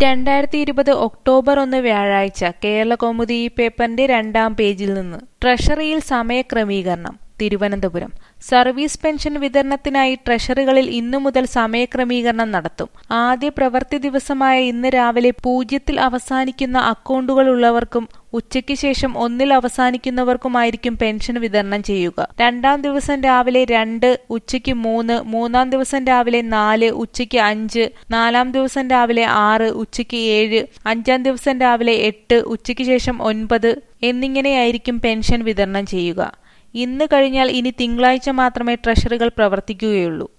രണ്ടായിരത്തി ഇരുപത് ഒക്ടോബർ ഒന്ന് വ്യാഴാഴ്ച കേരളകൗമുദി ഈ പേപ്പറിന്റെ രണ്ടാം പേജിൽ നിന്ന് ട്രഷറിയിൽ സമയക്രമീകരണം തിരുവനന്തപുരം സർവീസ് പെൻഷൻ വിതരണത്തിനായി ട്രഷറികളിൽ ഇന്നു മുതൽ സമയക്രമീകരണം നടത്തും ആദ്യ പ്രവൃത്തി ദിവസമായ ഇന്ന് രാവിലെ പൂജ്യത്തിൽ അവസാനിക്കുന്ന അക്കൗണ്ടുകൾ ഉള്ളവർക്കും ഉച്ചയ്ക്ക് ശേഷം ഒന്നിൽ അവസാനിക്കുന്നവർക്കുമായിരിക്കും പെൻഷൻ വിതരണം ചെയ്യുക രണ്ടാം ദിവസം രാവിലെ രണ്ട് ഉച്ചയ്ക്ക് മൂന്ന് മൂന്നാം ദിവസം രാവിലെ നാല് ഉച്ചയ്ക്ക് അഞ്ച് നാലാം ദിവസം രാവിലെ ആറ് ഉച്ചയ്ക്ക് ഏഴ് അഞ്ചാം ദിവസം രാവിലെ എട്ട് ഉച്ചയ്ക്ക് ശേഷം ഒൻപത് എന്നിങ്ങനെയായിരിക്കും പെൻഷൻ വിതരണം ചെയ്യുക ഇന്ന് കഴിഞ്ഞാൽ ഇനി തിങ്കളാഴ്ച മാത്രമേ ട്രഷറികൾ പ്രവർത്തിക്കുകയുള്ളൂ